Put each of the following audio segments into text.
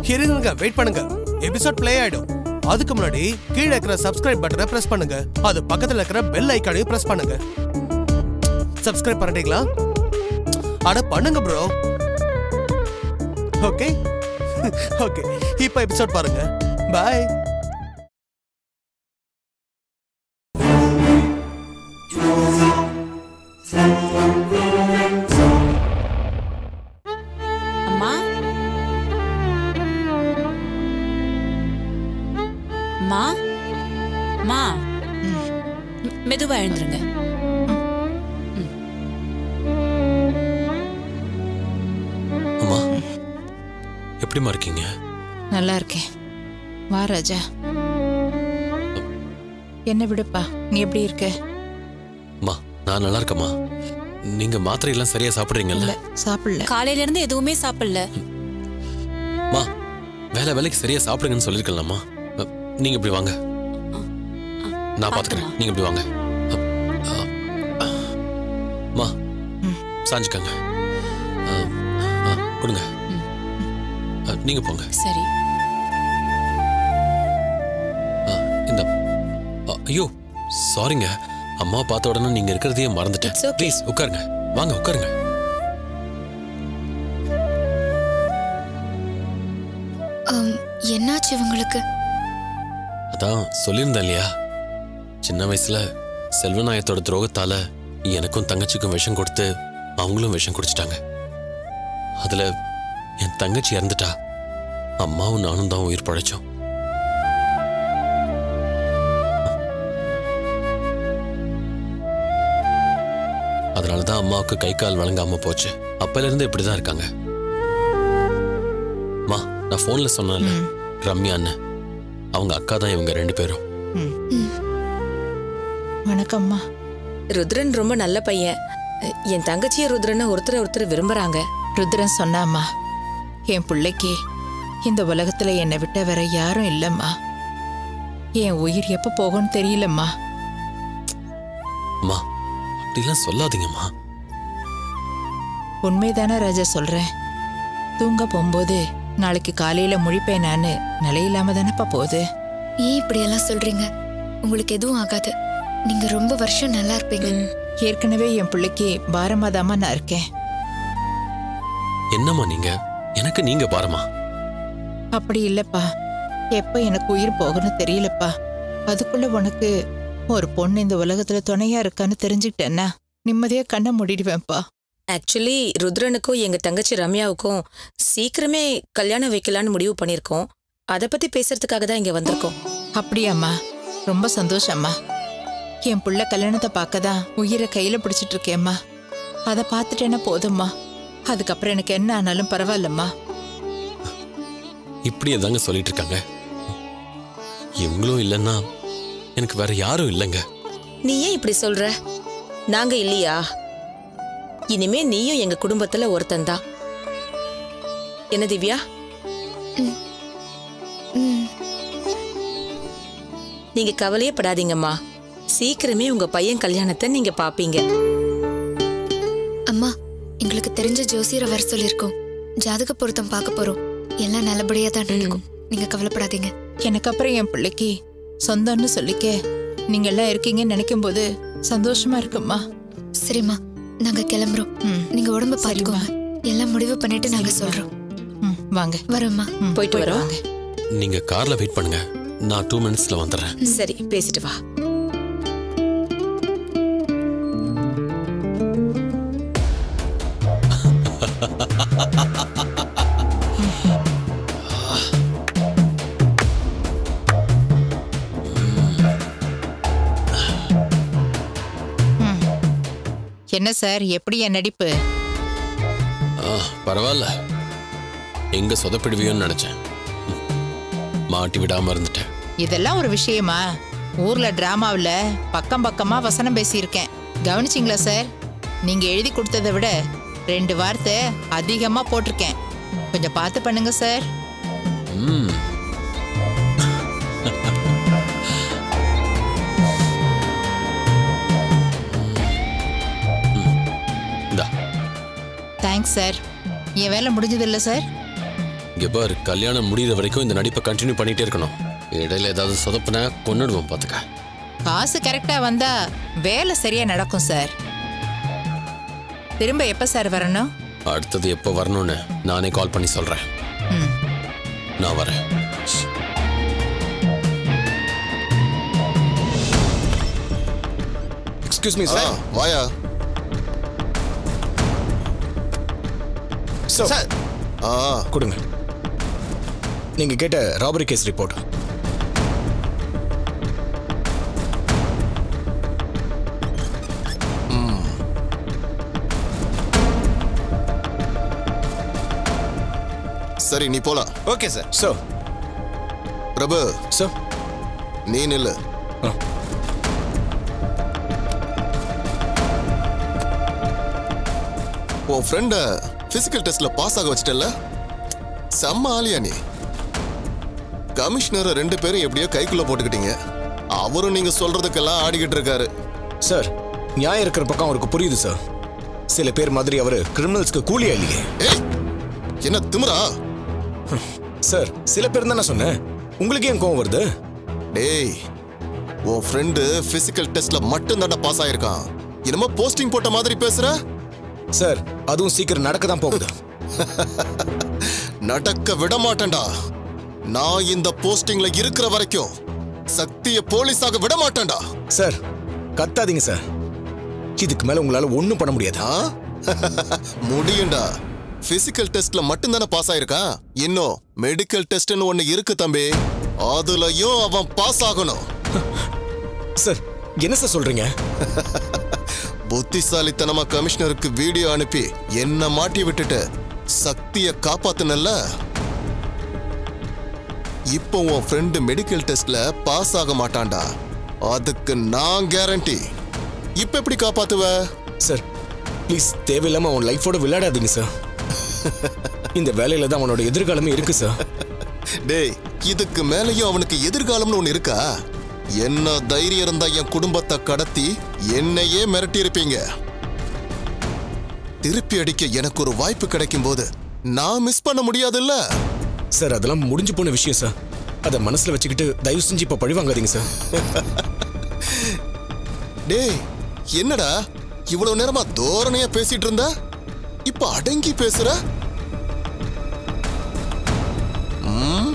இருங்க வெயிட் பண்ணுங்க episode play ஆயிடும் அதுக்கு முன்னாடி கீழே இருக்கிற சப்ஸ்கிரைப் பட்டனை பிரஸ் பண்ணுங்க அது பக்கத்துல இருக்கிற பெல் ஐக்கானையும் பிரஸ் பண்ணுங்க சப்ஸ்கிரைப் பண்ணிட்டீங்களா அட பண்ணுங்க ப்ரோ ஓகே ஓகே இப்போ எபிசோட் பாருங்க பாய் அம்மா மா மா ம், மெதுவா எழுந்துருங்க அம்மா எப்படிம்மா இருக்கீங்க நல்லா இருக்கேன் வா ராஜா என்ன விடுப்பா நீ எப்படி இருக்க அம்மா நான் நல்லா இருக்கேம்மா நீங்க மாத்திரை எல்லாம் சரியா சாப்பிடுறீங்கல்ல இல்ல சாப்பிடல காலையில இருந்து எதுவுமே சாப்பிடல அம்மா வேலை வேலைக்கு சரியா சாப்பிடுங்கன்னு சொல்லிருக்கலாமா நீங்க இப்படி வாங்க நான் பாத்துக்கிறேன் நீங்க இப்படி வாங்க அ, அ, அம்மா சாஞ்சுக்கங்க அ, அ, கொடுங்க அ, நீங்க போங்க சரி அ, இந்த அ, ஐயோ சாரிங்க அம்மா பார்த்த உடனே நீங்க இருக்கிறதையே மறந்துட்டேன் It's okay. ப்ளீஸ் உட்காருங்க வாங்க உட்காருங்க ஆம், என்னாச்சு இவங்களுக்கு அதான் சொல்லியிருந்தேன் இல்லையா சின்ன வயசுல செல்வநாயத்தோட துரோகத்தால எனக்கும் தங்கச்சிக்கும் விஷம் கொடுத்து அவங்களும் விஷம் குடிச்சிட்டாங்க அதுல என் தங்கச்சி இறந்துட்டா அம்மாவும் நானும் தான் உயிர் பழைச்சோம் அதனாலதான் அம்மாவுக்கு கை கால் வழங்காம போச்சு அப்பல இருந்து இப்படிதான் இருக்காங்க மா நான் போன்ல சொன்னேன்ல ரம்யான்னு அவங்க அக்கா தான் இவங்க ரெண்டு பேரும் வணக்கம்மா ருத்ரன் ரொம்ப நல்ல பையன் என் தங்கச்சிய ருத்ரனை ஒருத்தரை ஒருத்தர் விரும்புறாங்க ருத்ரன் சொன்னாம்மா என் பிள்ளைக்கு இந்த உலகத்துல என்னை விட்ட வேற யாரும் இல்லம்மா என் உயிர் எப்ப போகும்னு தெரியலம்மா அம்மா அப்படிலாம் சொல்லாதீங்கம்மா உண்மைதானே ராஜா சொல்றேன் தூங்க போகும்போது நாளைக்கு காலையில முழிப்பேன் நானு நிலையில்லாம தானப்பா போகுது ஏன் இப்படியெல்லாம் சொல்றீங்க உங்களுக்கு எதுவும் ஆகாது நீங்க ரொம்ப வருஷம் நல்லா இருப்பீங்க ஏற்கனவே என் பிள்ளைக்கு பாரமாதாம்மா நான் இருக்கேன் என்னம்மா நீங்க எனக்கு நீங்க பாரமா அப்படி இல்லப்பா எப்ப எனக்கு உயிர் போகணும் தெரியலப்பா அதுக்குள்ள உனக்கு ஒரு பொண்ணு இந்த உலகத்துல துணையா இருக்கான்னு தெரிஞ்சுக்கிட்டேன்னா நிம்மதியா கண்ணை மூடிடுவேன்ப்பா ஆக்சுவலி ருத்ரனுக்கும் எங்க தங்கச்சி ரம்யாவுக்கும் சீக்கிரமே கல்யாணம் வைக்கலான்னு முடிவு பண்ணிருக்கோம் அத பத்தி பேசுறதுக்காக தான் இங்க வந்திருக்கோம் அப்படியாம்மா ரொம்ப சந்தோஷம்மா என் புள்ள கல்யாணத்தை பார்க்க தான் உயிரை கையில பிடிச்சிட்டு இருக்கேம்மா அதை பார்த்துட்டேன்னா போதும்மா அதுக்கப்புறம் எனக்கு என்ன ஆனாலும் பரவாயில்லம்மா இப்படியே தாங்க சொல்லிட்டு இருக்காங்க இவங்களும் இல்லைன்னா எனக்கு வேற யாரும் இல்லைங்க நீ ஏன் இப்படி சொல்ற நாங்க இல்லையா இனிமே நீயும் எங்க குடும்பத்துல ஒருத்தன் தான் என்ன திவ்யா ம், நீங்க கவலையே படாதீங்கம்மா சீக்கிரமே உங்க பையன் கல்யாணத்தை நீங்க பாப்பீங்க அம்மா எங்களுக்கு தெரிஞ்ச ஜோசியரை வர சொல்லியிருக்கோம் ஜாதக பொருத்தம் பார்க்க போறோம் எல்லாம் நல்லபடியா தான் நடக்கும் நீங்க கவலைப்படாதீங்க எனக்கு அப்புறம் என் பிள்ளைக்கு சொந்தம்னு சொல்லிக்க நீங்க எல்லாம் இருக்கீங்கன்னு நினைக்கும் போது சந்தோஷமா இருக்கும்மா சரிம்மா நாங்க கிளம்புறோம் ம், நீங்க உடம்ப பாத்துக்கோங்க எல்லாம் முடிவு பண்ணிட்டு நாங்க சொல்றோம் ம், வாங்க வரோம்மா ம், போயிட்டு வரோம். வாங்க நீங்க கார்ல வெயிட் பண்ணுங்க நான் டூ மினிட்ஸ்ல வந்துடுறேன் சரி பேசிட்டு வா என்ன சார் எப்படி என் நடிப்பு ஆ, பரவாயில்ல எங்க சொதப்பிடுவியோன்னு நினைச்சேன் ம். மாட்டி விடாம இருந்துட்டேன் இதெல்லாம் ஒரு விஷயமா ஊர்ல டிராமாவுல பக்கம் பக்கமா வசனம் பேசியிருக்கேன் கவனிச்சிங்களா சார் நீங்க எழுதி கொடுத்ததை விட ரெண்டு வார்த்தை அதிகமா போட்டிருக்கேன் கொஞ்சம் பார்த்து பண்ணுங்க சார் ம் இந்தா தேங்க்ஸ் சார் என் வேலை முடிஞ்சதில்ல சார் இங்க பாரு கல்யாணம் முடியிற வரைக்கும் இந்த நடிப்பை கண்டினியூ பண்ணிட்டே இருக்கணும் இடையில ஏதாவது சொதப்புனா கொன்னுடுவோம் பாத்துக்க காசு கரெக்டா வந்தா வேலை சரியா நடக்கும் சார் திரும்ப எப்ப சார் வரணும் அடுத்தது எப்போ வரணும்னு நானே கால் பண்ணி சொல்றேன் ம் நான் வரேன் எக்ஸ்கியூஸ் மீ ஆ, சார் வாயா சார் ஆ கொடுங்க நீங்க கேட்ட ராபரி கேஸ் ரிப்போர்ட் சரி நீ போலாம் okay sir sir Prabhu sir நீ நில்லு உன் ஃப்ரெண்ட பிசிக்கல் டெஸ்ட்ல பாஸ் ஆக வச்சிட்டல செம்ம ஆலியா நீ கமிஷனர் ரெண்டு பேரும் எப்படியோ கைக்குள்ள போட்டுக்கிட்டீங்க அவரும் நீங்க சொல்றதுக்கெல்லாம் ஆடிக்கிட்டு இருக்காரு சார் நியாயம் இருக்கிற பக்கம் அவருக்கு புரியுது சார் சில பேர் மாதிரி அவரு கிரிமினல்ஸ்க்கு கூலியா இல்லையே ஏய் என்ன திமிரா சார் சில பேர் தான் நான் சொன்னேன் உங்களுக்கு ஏன் கோவம் வருது டேய் உன் ஃப்ரெண்டு பிசிக்கல் டெஸ்ட்ல மட்டும் தானே பாஸ் ஆயிருக்கான் என்னமோ போஸ்டிங் போட்ட மாதிரி பேசுற சார் அதுவும் சீக்கிரம் நடக்க தான் போகுது நடக்க விட மாட்டேன்டா நான் இந்த போஸ்டிங்ல இருக்கிற வரைக்கும் சக்திய போலீஸாக விட மாட்டேன்டா சார் கத்தாதீங்க சார் இதுக்கு மேல உங்களால ஒண்ணும் பண்ண முடியாது ஆ? முடியும்டா பிசிக்கல் டெஸ்ட்ல மட்டும் தானே பாஸ் ஆயிருக்கான் இன்னும் மெடிக்கல் டெஸ்ட்னு ஒண்ணு இருக்கு தம்பி அதுலயும் அவன் பாஸ் ஆகணும் சார் என்ன சார் சொல்றீங்க புத்திசாலித்தனமா கமிஷனருக்கு வீடியோ அனுப்பி என்ன மாட்டி விட்டுட்டு சக்திய காப்பாத்துனல்ல இப்போ உன் ஃப்ரெண்டு மெடிக்கல் டெஸ்ட்ல பாஸ் ஆக மாட்டான்டா அதுக்கு நான் கேரண்டி இப்ப எப்படி காப்பாத்துவ சார் ப்ளீஸ் தேவையில்லாம அவன் லைஃபோட விளையாடாதீங்க சார் இந்த வேலையில தான் அவனோட எதிர்காலமே இருக்கு சார் டேய் இதுக்கு மேலயும் அவனுக்கு எதிர்காலம்னு ஒண்ணு இருக்கா என்ன தைரியம் இருந்தா என் குடும்பத்தை கடத்தி என்னையே மிரட்டி இருப்பீங்க திருப்பி அடிக்க எனக்கு ஒரு வாய்ப்பு கிடைக்கும் போது நான் மிஸ் பண்ண முடியாதுல்ல சார் அதெல்லாம் முடிஞ்சு போன விஷயம் சார் அதை மனசுல வச்சுக்கிட்டு தயவு செஞ்சு இப்ப பழிவாங்காதீங்க சார் டேய் என்னடா இவ்வளவு நேரமா தோரணையா பேசிட்டு இருந்த இப்ப அடங்கி பேசுற ம்?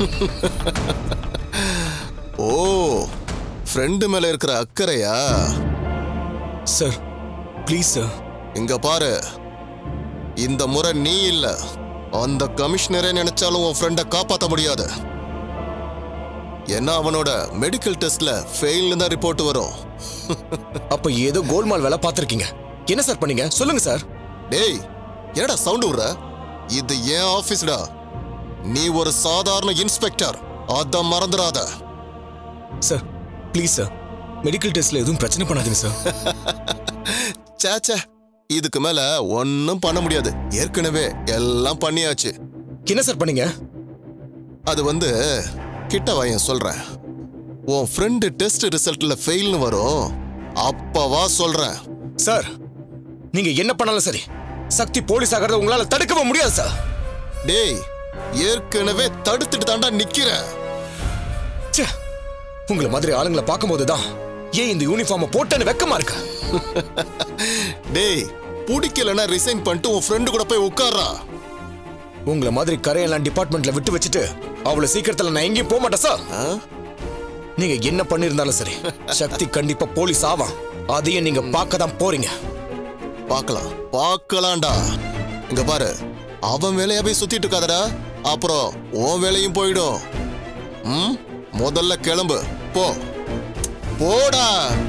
ஓ ஃப்ரெண்டு மேல இருக்கிற அக்கறையா சார் ப்ளீஸ் சார் இங்க பாரு இந்த முறை நீ இல்ல அந்த கமிஷனரே நினைச்சாலும் உன் ஃப்ரெண்ட காப்பாத்த முடியாது ஏன்னா அவனோட மெடிக்கல் டெஸ்ட்ல ஃபெயில்னு தான் ரிப்போர்ட் வரும் அப்ப ஏதோ கோல்மால் வேலை பார்த்திருக்கீங்க என்ன சார் பண்ணீங்க சொல்லுங்க சார் டேய் என்னடா சவுண்ட் விடுற இது ஏன் ஆபீஸ்டா நீ ஒரு சாதாரண இன்ஸ்பெக்டர் அத மறந்துடாத சார் ப்ளீஸ் சார் மெடிக்கல் டெஸ்ட்ல எதுவும் பிரச்சனை பண்ணாதீங்க சார் சேச்சே இதுக்கு மேல ஒன்னும் பண்ண முடியாது ஏற்கனவே எல்லாம் பண்ணியாச்சு என்ன சார் பண்ணீங்க அது வந்து கிட்ட வாயன் சொல்றேன் உன் ஃப்ரெண்டு டெஸ்ட் ரிசல்ட்ல ஃபெயில்னு வரும் அப்பவா சொல்றேன் சார் நீங்க என்ன பண்ணாலும் சரி சக்தி போலீஸ் ஆகிறத உங்களால தடுக்கவே முடியாது சார் டேய் ஏற்கனவே தடுத்துட்டு தாண்டா நிக்கிற ச்சே உங்களை மாதிரி ஆளுங்களை பார்க்கும்போது தான் ஏன் இந்த யூனிஃபார்மை போட்டேன்னு வெக்கமா இருக்கு டேய் பிடிக்கலன்னா ரிசைன் பண்ணிட்டு உன் ஃப்ரெண்டு கூட போய் உட்கார்றா உங்களை மாதிரி கரையெல்லாம் டிபார்ட்மெண்ட்ல விட்டு வச்சுட்டு அவ்வளவு சீக்கிரத்துல நான் எங்கேயும் போக மாட்டேன் சார் ஆ? நீங்க என்ன பண்ணிருந்தாலும் சரி சக்தி கண்டிப்பா போலீஸ் ஆவான் அதையும் நீங்க பார்க்க தான் போறீங்க பார்க்கலாம் பார்க்கலாம்டா இங்க பாரு அவன் வேலையா போய் சுத்திட்டு இருக்காதடா அப்புறம் உன் வேலையும் போயிடும் ம் முதல்ல கிளம்பு போ போடா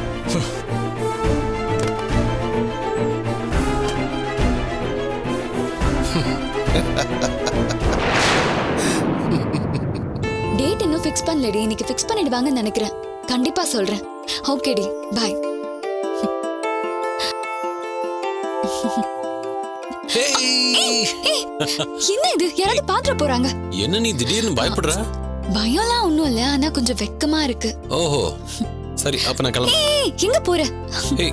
டேட் இன்னும் ஃபிக்ஸ் பண்ணலடி இன்னைக்கு ஃபிக்ஸ் பண்ணிடுவாங்கன்னு நினைக்கிறேன் கண்டிப்பா சொல்றேன் ஓகேடி பாய் என்ன இது யாராவது பாத்துற போறாங்க என்ன நீ திடீர்னு பயப்படுற பயம்லாம் ஒண்ணும் இல்ல ஆனா கொஞ்சம் வெக்கமா இருக்கு ஓஹோ சரி அப்ப நான் கிளம்புறேன் ஏய் எங்க போற ஏய்.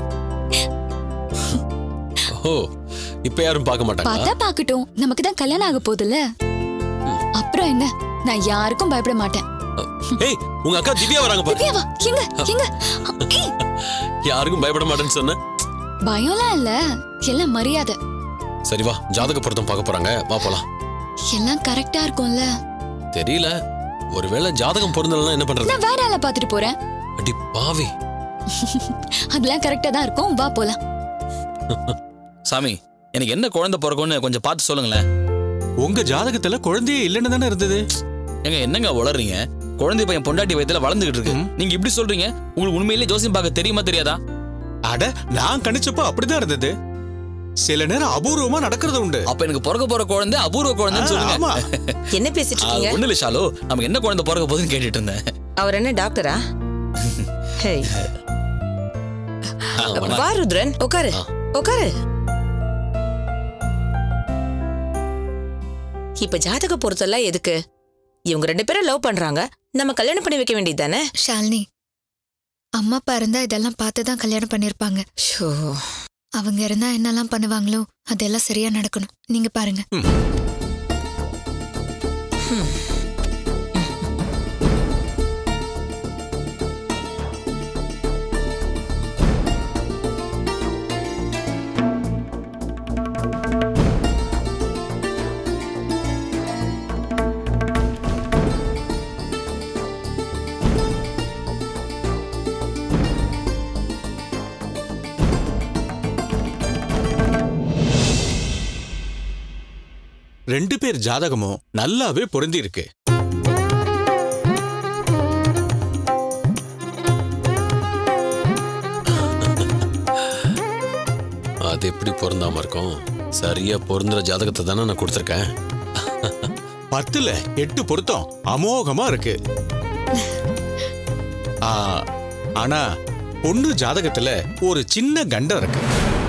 ஓ இப்ப யாரும் பார்க்க மாட்டாங்க பார்த்தா பாக்கட்டும் நமக்கு தான் கல்யாணம் ஆக போகுதுல்ல அப்புறம் என்ன நான் யாருக்கும் பயப்பட மாட்டேன் ஏய் உங்க அக்கா திவ்யா வராங்க பாரு திவ்யாவா எங்க எங்க ஏய், யாருக்கும் பயப்பட மாட்டேன்னு சொன்ன பயம்லாம் இல்ல எல்லாம் மரியாதை சரி வா ஜாதக பொருத்தம் பார்க்க போறாங்க வா போலாம் எல்லாம் கரெக்டா இருக்கும்ல தெரியல ஒருவேளை ஜாதகம் பொருந்தலன்னா என்ன பண்றது நான் வேற ஆளை பாத்துட்டு போறேன் அடி பாவி அதெல்லாம் கரெக்டா தான் இருக்கும் வா போலாம் சாமி எனக்கு என்ன குழந்தை பிறக்கும்னு கொஞ்சம் பார்த்து சொல்லுங்களேன் உங்க ஜாதகத்துல குழந்தையே இல்லைன்னு தானே இருந்தது ஏங்க என்னங்க உளறீங்க குழந்தை பையன் பொண்டாட்டி வயத்துல வளர்ந்துகிட்டு இருக்கு நீங்க இப்படி சொல்றீங்க உங்களுக்கு உண்மையிலேயே ஜோசியம் பார்க்க தெரியுமா தெரியாதா அட நான் கணிச்சப்போ அப்படிதான் இருந்தது சில நேரம் அபூர்வமா நடக்கிறது உண்டு அப்ப எனக்கு பிறக்க போற குழந்தை அபூர்வ குழந்தைன்னு ஆ, சொல்லுங்க ஆமா. என்ன பேசிட்டு ஆ, இருக்கீங்க ஒண்ணும் இல்ல ஷாலு நமக்கு என்ன குழந்தை பிறக்க போகுதுன்னு கேட்டுட்டு இருந்தேன் அவர் என்ன டாக்டரா ஹேய் ஆ, வணக்கம். வா ருத்ரன் உட்காரு ஆ. உட்காரு இப்ப ஜாதக பொருத்தெல்லாம் எதுக்கு இவங்க ரெண்டு பேரும் லவ் பண்றாங்க நம்ம கல்யாணம் பண்ணி வைக்க வேண்டியது தானே ஷாலினி அம்மா அப்பா இருந்தா இதெல்லாம் பார்த்து தான் கல்யாணம் பண்ணிருப்பாங்க அவங்க இருந்தா என்னெல்லாம் பண்ணுவாங்களோ அதெல்லாம் சரியா நடக்கணும் நீங்க பாருங்க ரெண்டு பேர் ஜாதகமும் நல்லாவே பொருந்தி இருக்கு அது எப்படி பொருந்தாம இருக்கும் சரியா பொருந்துற ஜாதகத்தை தானே நான் கொடுத்துருக்கேன் பத்துல எட்டு பொருத்தம் அமோகமா இருக்கு ஆ, ஆனா பொண்ணு ஜாதகத்துல ஒரு சின்ன கண்டம் இருக்கு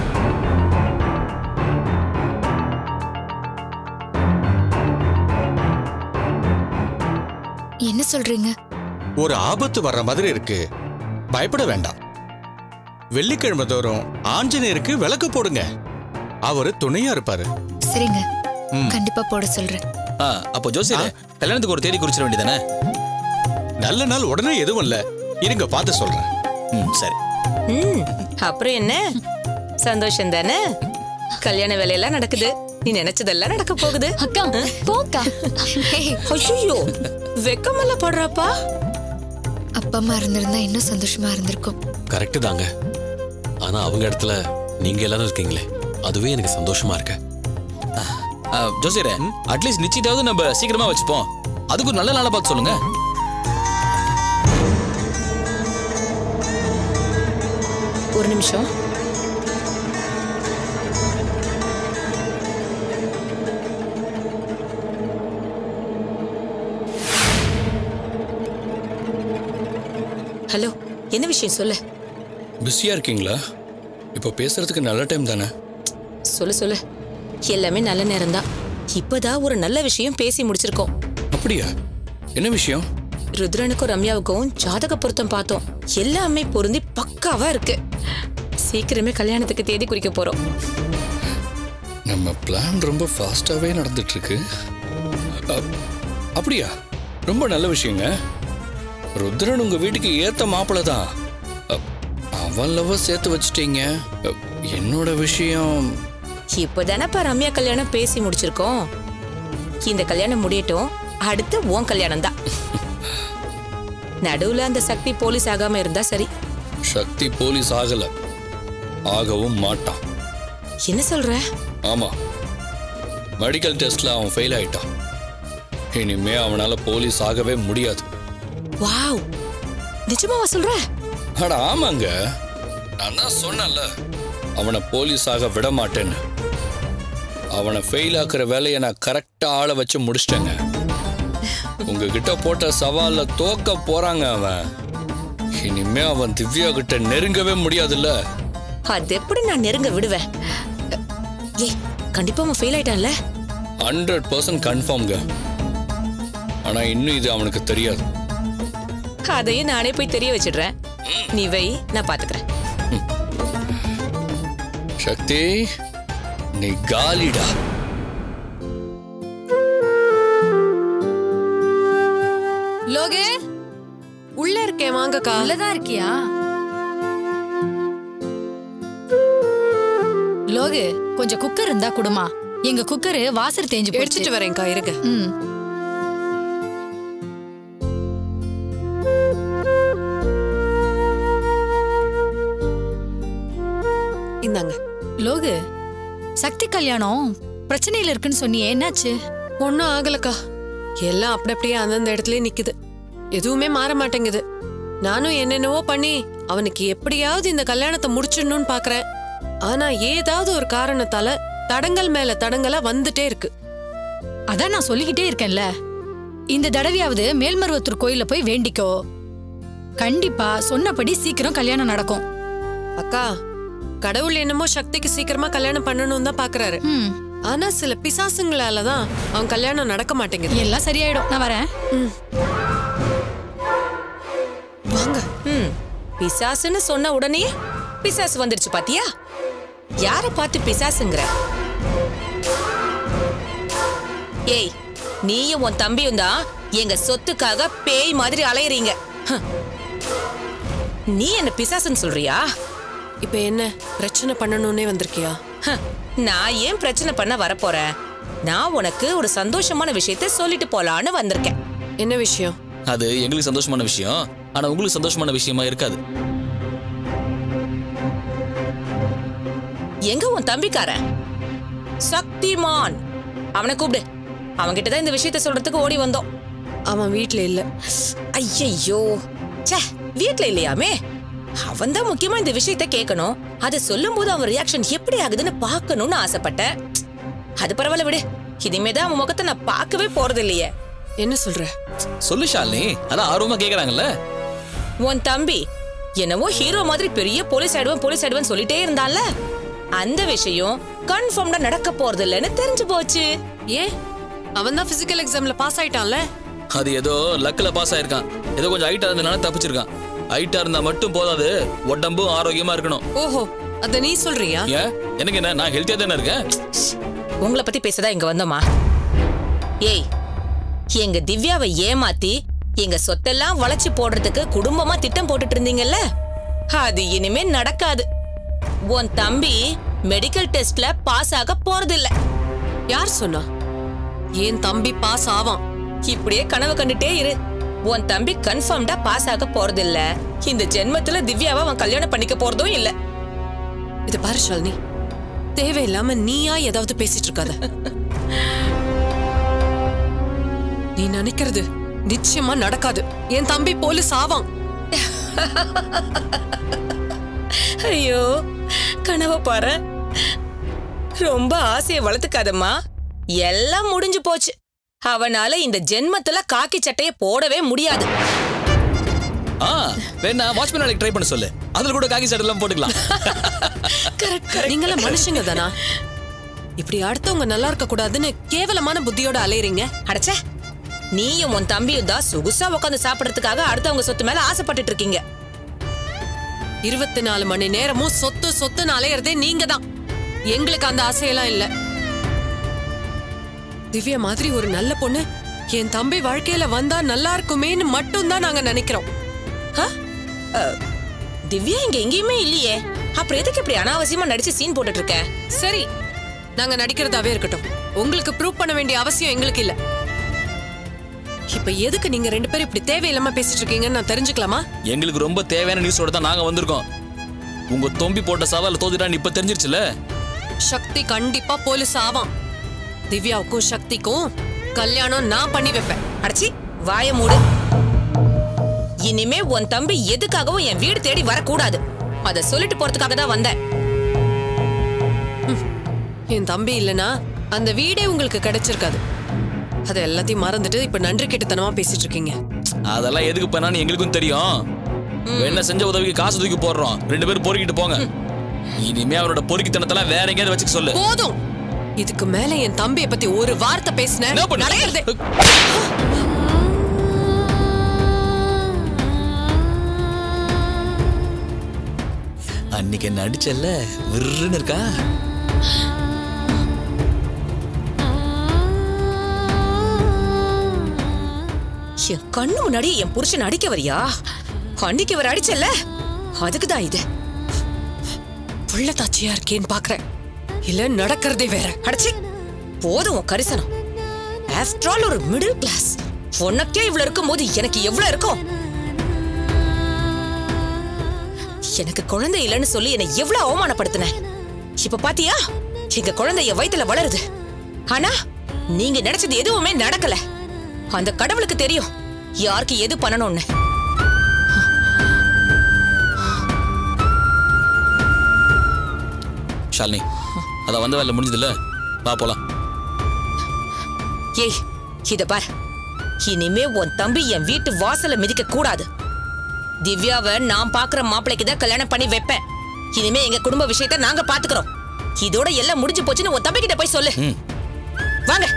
என்ன சொல்றீங்க ஒரு ஆபத்து வர்ற மாதிரி இருக்கு பயப்பட வேண்டாம் வெள்ளிக்கிழமை தோறும் ஆஞ்சநேயருக்கு விளக்கு போடுங்க அவரு துணையா இருப்பாரு சரிங்க ம். கண்டிப்பா போட சொல்றேன் ஆ, அப்போ ஜோசியர் கல்யாணத்துக்கு ஒரு தேதி குறிச்சிட வேண்டியதானே நல்ல நாள் உடனே எதுவும் இல்ல இருங்க பார்த்து சொல்றேன் ம் சரி ம் அப்புறம் என்ன சந்தோஷம் தானே கல்யாண வேலையெல்லாம் நடக்குது நீ நினைச்சதெல்லாம் நடக்க போகுது அக்கா போக்கா ஐயோ வெக்கமெல்லாம் போடுறாப்பா அப்பா அம்மா இருந்திருந்தா இன்னும் சந்தோஷமா இருந்திருக்கும் கரெக்டு தாங்க ஆனா அவங்க இடத்துல நீங்க எல்லாரும் இருக்கீங்களே அதுவே எனக்கு சந்தோஷமா இருக்கு ஆ, ஜோசியரே அட்லீஸ்ட் நிச்சயத்தாவது நம்ம சீக்கிரமா வச்சுப்போம் அதுக்கு ஒரு நல்ல நாளை பார்த்து சொல்லுங்க ஒரு நிமிஷம் ஹலோ என்ன விஷயம் சொல்லு பிஸியா இருக்கீங்களா இப்போ பேசுறதுக்கு நல்ல டைம் தானே சொல்லு சொல்லு எல்லாமே நல்ல நேரம்தான் இப்பதான் ஒரு நல்ல விஷயம் பேசி முடிச்சிருக்கோம் அப்படியா என்ன விஷயம் ருத்ரனுக்கும் ரம்யாவுக்கும் ஜாதக பொருத்தம் பார்த்தோம் எல்லாமே பொருந்தி பக்காவா இருக்கு சீக்கிரமே கல்யாணத்துக்கு தேதி குறிக்க போறோம் நம்ம பிளான் ரொம்ப ஃபாஸ்டாகவே நடந்துட்டு இருக்கு அப்- அப்படியா ரொம்ப நல்ல விஷயங்க ருத்ரன் உங்க வீட்டுக்கு ஏத்த மாப்பிள்ள தான் அப்- அவன் லவ் சேர்த்து வச்சிட்டீங்க அப், என்னோட விஷயம் இப்பதானப்பா ரம்யா கல்யாணம் பேசி முடிச்சிருக்கோம் இந்த கல்யாணம் முடியட்டும் அடுத்து உன் கல்யாணம் தான் நடுவுல அந்த சக்தி போலீஸ் ஆகாம இருந்தா சரி சக்தி போலீஸ் ஆகல ஆகவும் மாட்டான் என்ன சொல்ற ஆமா மெடிக்கல் டெஸ்ட்ல அவன் ஃபெயில் ஆயிட்டான் இனிமே அவனால போலீஸ் ஆகவே முடியாது வாவ் நிஜமாவா சொல்ற அட ஆமாங்க நான் தான் சொன்னேன்ல அவனை போலீஸ் ஆக விட மாட்டேன்னு அவனை ஃபெயில் ஆக்குற வேலையை நான் கரெக்டா ஆளை வச்சு முடிச்சிட்டேங்க உங்ககிட்ட போட்ட சவால்ல தோக்க போறாங்க அவன் இனிமே அவன் திவ்யா கிட்ட நெருங்கவே முடியாதுல்ல அது எப்படி நான் நெருங்க விடுவேன் ஏய் கண்டிப்பா அவன் ஃபெயில் ஆயிட்டான்ல ஹண்ட்ரட் பர்சன்ட் கன்ஃபார்ம்ங்க ஆனா இன்னும் இது அவனுக்கு தெரியாது அதையும் நானே போய் தெரிய வச்சிடுறேன் நீ வை நான் பாத்துக்கிறேன் சக்தி நீ காலிடா லோகே உள்ள இருக்கேன் வாங்கக்கா உள்ளதான் இருக்கியா லோகு கொஞ்சம் குக்கர் இருந்தா குடுமா எங்க குக்கரு வாசர் தேஞ்சு போச்சு எடுத்துட்டு வரேன்க்கா இருங்க ம் இந்தாங்க லோகு சக்தி கல்யாணம் பிரச்சனையில இருக்குன்னு சொன்னியே என்னாச்சு ஒன்னும் ஆகலக்கா எல்லாம் அப்படி அப்படியே அந்தந்த இடத்துலயே நிக்குது எதுவுமே மாற மாட்டேங்குது நானும் என்னென்னவோ பண்ணி அவனுக்கு எப்படியாவது இந்த கல்யாணத்தை முடிச்சிடணும்னு பாக்குறேன் ஆனா ஏதாவது ஒரு காரணத்தால தடங்கள் மேல தடங்களா வந்துட்டே இருக்கு அதான் நான் சொல்லிக்கிட்டே இருக்கேன்ல இந்த தடவையாவது மேல்மருவத்தூர் கோயில்ல போய் வேண்டிக்கோ கண்டிப்பா சொன்னபடி சீக்கிரம் கல்யாணம் நடக்கும் அக்கா கடவுள் என்னமோ சக்திக்கு சீக்கிரமா கல்யாணம் பண்ணணும் தான் பாக்குறாரு ம் ஆனா சில பிசாசுங்களால தான் அவன் கல்யாணம் நடக்க மாட்டேங்குது எல்லாம் சரியாயிடும் நான் வரேன் வாங்க ம் பிசாசுன்னு சொன்ன உடனே பிசாசு வந்துருச்சு பாத்தியா யார பார்த்து பிசாசுங்கிற ஏய் நீயும் உன் தம்பியும் தான் எங்க சொத்துக்காக பேய் மாதிரி அலையறீங்க ஹம். நீ என்ன பிசாசுன்னு சொல்றியா இப்ப என்ன பிரச்சனை பண்ணணும்னே வந்திருக்கியா ஹம். நான் ஏன் பிரச்சனை பண்ண வரப்போறேன் நான் உனக்கு ஒரு சந்தோஷமான விஷயத்த சொல்லிட்டு போலான்னு வந்திருக்கேன் என்ன விஷயம் அது எங்களுக்கு சந்தோஷமான விஷயம் ஆனா உங்களுக்கு சந்தோஷமான விஷயமா இருக்காது எங்க உன் தம்பிக்காரன் சக்திமான் அவனை கூப்பிடு அவன்கிட்ட தான் இந்த விஷயத்த சொல்றதுக்கு ஓடி வந்தோம் அவன் வீட்ல இல்ல ஐயையோ ச்சே வீட்ல இல்லையாமே அவன் தான் முக்கியமா இந்த விஷயத்த கேட்கணும் அதை சொல்லும்போது அவன் ரியாக்ஷன் எப்படி ஆகுதுன்னு பார்க்கணும்னு ஆசைப்பட்டேன் அது பரவாயில்ல விடு இனிமே தான் அவன் முகத்தை நான் பார்க்கவே போறது இல்லையே என்ன சொல்ற சொல்லு ஷாலினி அதான் ஆர்வமா கேக்குறாங்கல்ல உன் தம்பி என்னவோ ஹீரோ மாதிரி பெரிய போலீஸ் ஆயிடுவன் போலீஸ் ஆயிடுவன் சொல்லிட்டே இருந்தான்ல அந்த விஷயம் கன்ஃபார்ம்டா நடக்க போறது இல்லைன்னு தெரிஞ்சு போச்சு ஏன் அவன் தான் பிசிக்கல் எக்ஸாம்ல பாஸ் ஆயிட்டான்ல அது ஏதோ லக்ல பாஸ் ஆயிருக்கான் ஏதோ கொஞ்சம் ஹைட்டா இருந்தனால தப்பிச்சிருக்கான் ஹைட்டா இருந்தா மட்டும் போதாது உடம்பும் ஆரோக்கியமா இருக்கணும் ஓஹோ அத நீ சொல்றியா ஏன் எனக்கு என்ன நான் ஹெல்த்தியா தானே இருக்கேன் உங்களை பத்தி பேசதான் இங்க வந்தோமா ஏய் எங்க திவ்யாவை ஏமாத்தி எங்க சொத்தெல்லாம் வளைச்சு போடுறதுக்கு குடும்பமா திட்டம் போட்டுட்டு இருந்தீங்கல்ல அது இனிமே நடக்காது உன் தம்பி மெடிக்கல் டெஸ்ட்ல பாஸ் ஆக போறதில்ல யார் சொன்னா என் தம்பி பாஸ் ஆவான் இப்படியே கனவு கண்டுட்டே இரு உன் தம்பி கன்ஃபார்ம்டா பாஸ் ஆக போறதில்ல இந்த ஜென்மத்துல திவ்யாவை அவன் கல்யாணம் பண்ணிக்க போறதும் இல்ல இது பாரு ஷாலினி தேவையில்லாம நீயா ஏதாவது பேசிட்டு இருக்காத நீ நினைக்கிறது நிச்சயமா நடக்காது என் தம்பி போலீஸ் ஆவான் ஐயோ கனவை பாரு ரொம்ப ஆசையை வளர்த்துக்காதம்மா எல்லாம் முடிஞ்சு போச்சு அவனால இந்த ஜென்மத்துல காக்கி சட்டைய போடவே முடியாது ஆ வேணா வாட்ச்மேன் நாளைக்கு ட்ரை பண்ண சொல்லு அதுல கூட காக்கி சட்டை எல்லாம் போட்டுக்கலாம் நீங்களாம் மனுஷங்க தானா இப்படி அடுத்தவங்க நல்லா இருக்க கூடாதுன்னு கேவலமான புத்தியோட அலையறீங்க அடச்சே நீயும் உன் தம்பியும் தான் சொகுசா உட்காந்து சாப்பிடறதுக்காக அடுத்தவங்க சொத்து மேல ஆசைப்பட்டுட்டு இருக்கீங்க இருபத்தி நாலு மணி நேரமும் சொத்து சொத்துன்னு அலையறதே நீங்க தான் எங்களுக்கு அந்த ஆசையெல்லாம் இல்ல திவ்யா மாதிரி ஒரு நல்ல பொண்ணு என் தம்பி வாழ்க்கையில வந்தா நல்லா இருக்குமேன்னு மட்டும் தான் நாங்க நினைக்கிறோம் ஆ? அ, திவ்யா இங்க எங்கேயுமே இல்லையே அப்புறம் எதுக்கு இப்படி அனாவசியமா நடிச்சு சீன் போட்டுட்டு இருக்க சரி நாங்க நடிக்கிறதாவே இருக்கட்டும் உங்களுக்கு ப்ரூவ் பண்ண வேண்டிய அவசியம் எங்களுக்கு இல்ல இப்ப எதுக்கு நீங்க ரெண்டு பேரும் இப்படி தேவையில்லாம பேசிட்டு இருக்கீங்கன்னு நான் தெரிஞ்சுக்கலாமா எங்களுக்கு ரொம்ப தேவையான நியூஸோட தான் நாங்க வந்திருக்கோம் உங்க தொம்பி போட்ட சவால தோத்துட்டான்னு இப்ப தெரிஞ்சிருச்சுல சக்தி கண்டிப்பா போலீஸ் ஆவான் திவ்யாவுக்கும் சக்திக்கும் கல்யாணம் நான் பண்ணி வைப்பேன் அடச்சி வாய மூடு இனிமே உன் தம்பி எதுக்காகவும் என் வீடு தேடி வரக்கூடாது அத சொல்லிட்டு போறதுக்காக தான் வந்தேன் என் தம்பி இல்லனா அந்த வீடே உங்களுக்கு கிடைச்சிருக்காது அத எல்லாத்தையும் மறந்துட்டு இப்ப நன்றி கெட்டுத்தனமா பேசிட்டு இருக்கீங்க அதெல்லாம் எதுக்கு பண்ணான்னு எங்களுக்கும் தெரியும் என்ன செஞ்ச உதவிக்கு காசு தூக்கி போடுறோம் ரெண்டு பேரும் பொறுக்கிட்டு போங்க இனிமே அவரோட பொறுக்கித்தனத்தெல்லாம் வேற எங்கேயாவது வச்சுக்க சொல்லு போதும் இதுக்கு மேல என் தம்பியை பத்தி ஒரு வார்த்தை பேசின என்ன பண்ண? நடக்கிறதே அன்னைக்கு என்ன அடிச்சல்ல விருன்னு இருக்கா என் கண்ணு முன்னாடி என் புருஷன் அடிக்க வரியா அன்னைக்கு அவர் அடிச்சல்ல அதுக்குதான் இது புள்ள தாச்சியா இருக்கேன்னு பாக்குறேன் இல்ல நடக்கிறதே வேற அடச்சி போதும் உன் கரிசனம் ஆஃப்டர் ஆல் ஒரு மிடில் கிளாஸ் உனக்கே இவ்வளவு இருக்கும்போது எனக்கு எவ்வளவு இருக்கும் எனக்கு குழந்தை இல்லைன்னு சொல்லி என்னை எவ்வளவு அவமானப்படுத்தின இப்ப பாத்தியா எங்க குழந்தை என் வயித்துல வளருது ஆனா நீங்க நினைச்சது எதுவுமே நடக்கல அந்த கடவுளுக்கு தெரியும் யாருக்கு எது பண்ணணும்னு ஷாலினி அதான் வந்த வேலை முடிஞ்சதில்ல வா போலாம் ஏய் இத பார் இனிமே உன் தம்பி என் வீட்டு வாசல மிதிக்க கூடாது திவ்யாவை நான் பாக்குற மாப்பிளைக்கு தான் கல்யாணம் பண்ணி வைப்பேன் இனிமே எங்க குடும்ப விஷயத்த நாங்க பாத்துக்கிறோம் இதோட எல்லாம் முடிஞ்சு போச்சுன்னு உன் தம்பி கிட்ட போய் சொல்லு வாங்க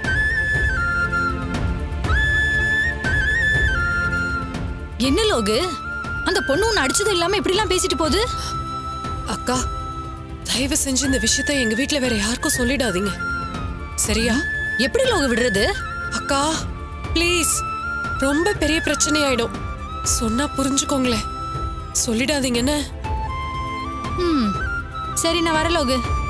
என்ன லோகு அந்த பொண்ணு உன்னை அடிச்சது இல்லாம இப்படிலாம் பேசிட்டு போகுது அக்கா தயவு செஞ்சு இந்த விஷயத்த எங்க வீட்ல வேற யாருக்கும் சொல்லிடாதீங்க சரியா எப்படி லோகு விடுறது அக்கா ப்ளீஸ் ரொம்ப பெரிய பிரச்சனை ஆயிடும் சொன்னா புரிஞ்சுக்கோங்களேன் சொல்லிடாதீங்கன்னு ம் சரி நான் வர லோகு